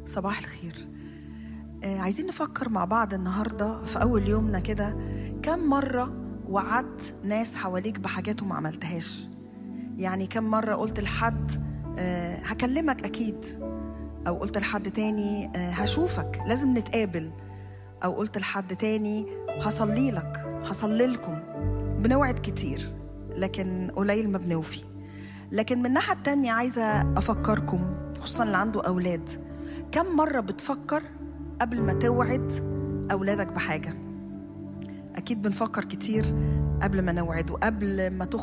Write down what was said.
صباح الخير آه عايزين نفكر مع بعض النهاردة في أول يومنا كده كم مرة وعدت ناس حواليك بحاجات وما عملتهاش يعني كم مرة قلت لحد آه هكلمك أكيد أو قلت لحد تاني آه هشوفك لازم نتقابل أو قلت لحد تاني هصلي لك هصلي لكم بنوعد كتير لكن قليل ما بنوفي لكن من الناحية التانية عايزة أفكركم خصوصا اللي عنده أولاد كم مرة بتفكر قبل ما توعد أولادك بحاجة أكيد بنفكر كتير قبل ما نوعد وقبل ما تخرج